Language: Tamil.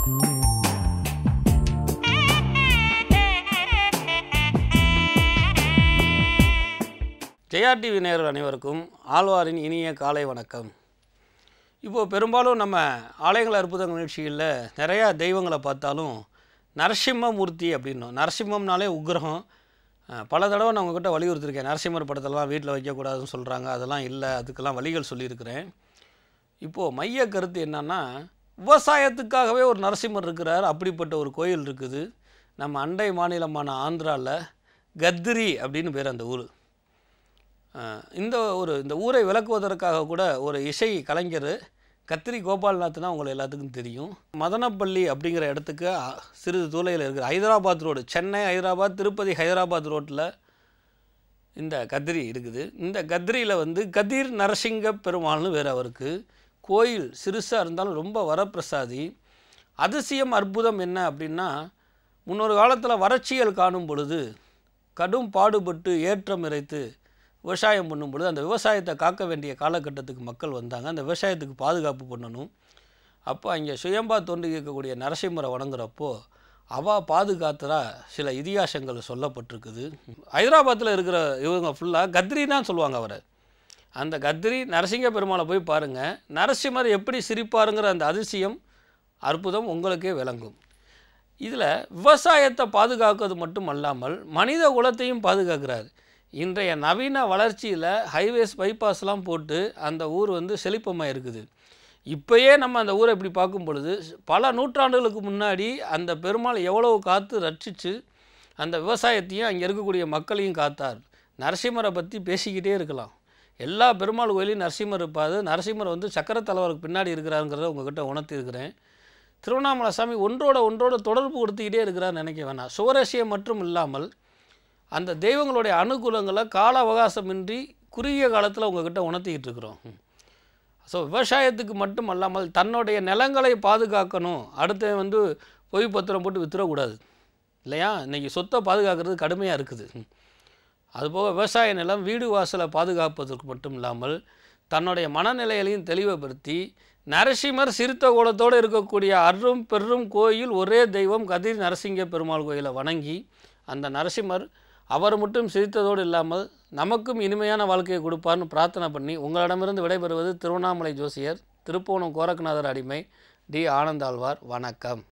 ஜெயா டிவி நேயர்கள் அனைவருக்கும் ஆழ்வாரின் இனிய காலை வணக்கம் இப்போது பெரும்பாலும் நம்ம ஆலயங்கள் அற்புதங்கள் நிகழ்ச்சிகளில் நிறையா தெய்வங்களை பார்த்தாலும் நரசிம்மமூர்த்தி அப்படின்னும் நரசிம்மம்னாலே உக்கிரகம் அஹ், பல தடவை நான் உங்ககிட்ட வலியுறுத்திருக்கேன் நரசிம்மர் படத்தெல்லாம் வீட்டில் வைக்கக்கூடாதுன்னு சொல்கிறாங்க அதெல்லாம் இல்லை அதுக்கெல்லாம் வழிகள் சொல்லியிருக்கிறேன் இப்போது மைய கருத்து என்னன்னா விவசாயத்துக்காகவே ஒரு நரசிம்மர் இருக்கிறார் அப்படிப்பட்ட ஒரு கோயில் இருக்குது நம்ம அண்டை மாநிலமான ஆந்திராவில் கத்திரி அப்படின்னு பேர் அந்த ஊர் அஹ் இந்த ஒரு இந்த ஊரை விளக்குவதற்காக கூட ஒரு இசை கலைஞர் கத்திரி கோபால்நாத்னா உங்களை எல்லாத்துக்கும் தெரியும் மதனப்பள்ளி அப்படிங்கிற இடத்துக்கு அ- சிறிது தூளையில் இருக்கிற ஹைதராபாத் ரோடு சென்னை ஹைதராபாத் திருப்பதி ஹைதராபாத் ரோட்டில் இந்த கத்திரி இருக்குது இந்த கத்திரியில் வந்து கதிர் நரசிங்க பெருமாள்னு வேறு அவருக்கு கோயில் சிறுசாக இருந்தாலும் ரொம்ப வரப்பிரசாதி அதிசயம் அற்புதம் என்ன அப்படின்னா முன்னொரு காலத்தில் வறட்சியல் காணும் பொழுது கடும் பாடுபட்டு ஏற்றம் இறைத்து விவசாயம் பண்ணும் பொழுது அந்த விவசாயத்தை காக்க வேண்டிய காலகட்டத்துக்கு மக்கள் வந்தாங்க அந்த விவசாயத்துக்கு பாதுகாப்பு பண்ணணும் அப்போ அங்கே சுயம்பா தோன்றி இருக்கக்கூடிய நரசிம்மரை வணங்குறப்போ அவா பாதுகாத்தரா சில இதிகாசங்கள் சொல்லப்பட்டிருக்குது ஹைதராபாத்தில் இருக்கிற இவங்க ஃபுல்லாக கத்ரி தான் சொல்லுவாங்க அவரை அந்த கத்ரி நரசிங்க பெருமாளை போய் பாருங்கள் நரசிம்மர் எப்படி சிரிப்பாருங்கிற அந்த அதிசயம் அற்புதம் உங்களுக்கே விளங்கும் இதில் விவசாயத்தை பாதுகாக்கிறது மட்டும் அல்லாமல் மனித குலத்தையும் பாதுகாக்கிறார் இன்றைய நவீன வளர்ச்சியில் ஹைவேஸ் பைபாஸ்லாம் போட்டு அந்த ஊர் வந்து செழிப்பமாக இருக்குது இப்போயே நம்ம அந்த ஊரை இப்படி பார்க்கும் பொழுது பல நூற்றாண்டுகளுக்கு முன்னாடி அந்த பெருமாள் எவ்வளவு காத்து ரட்சித்து அந்த விவசாயத்தையும் அங்கே இருக்கக்கூடிய மக்களையும் காத்தார் நரசிம்மரை பற்றி பேசிக்கிட்டே இருக்கலாம் எல்லா பெருமாள் கோயிலையும் நரசிம்மர் இருப்பார் நரசிம்மர் வந்து சக்கர தலைவருக்கு பின்னாடி இருக்கிறாருங்கிறத உங்ககிட்ட உணர்த்தியிருக்கிறேன் திருவண்ணாமலை சாமி ஒன்றோட ஒன்றோட தொடர்பு கொடுத்துக்கிட்டே இருக்கிறார் நினைக்க வேணாம் சுவரசியம் மட்டும் இல்லாமல் அந்த தெய்வங்களுடைய அனுகூலங்களை கால அவகாசமின்றி குறுகிய காலத்தில் உங்ககிட்ட உணர்த்திக்கிட்டு இருக்கிறோம் ஸோ விவசாயத்துக்கு மட்டும் அல்லாமல் தன்னுடைய நிலங்களை பாதுகாக்கணும் அடுத்து வந்து பொய் பத்திரம் போட்டு வித்துறக்கூடாது இல்லையா இன்றைக்கி சொத்தை பாதுகாக்கிறது கடுமையாக இருக்குது அதுபோக விவசாய நிலம் வீடு வாசலை பாதுகாப்பதற்கு மட்டும் இல்லாமல் தன்னுடைய மனநிலைகளையும் தெளிவுபடுத்தி நரசிம்மர் சிறுத்த கோலத்தோடு இருக்கக்கூடிய அரும் பெரும் கோயில் ஒரே தெய்வம் கதிர் நரசிங்க பெருமாள் கோயிலை வணங்கி அந்த நரசிம்மர் அவர் மட்டும் சிரித்ததோடு இல்லாமல் நமக்கும் இனிமையான வாழ்க்கையை கொடுப்பார்னு பிரார்த்தனை பண்ணி உங்களிடமிருந்து விடைபெறுவது திருவண்ணாமலை ஜோசியர் திருப்போணம் கோரக்கநாதர் அடிமை டி ஆனந்தாழ்வார் வணக்கம்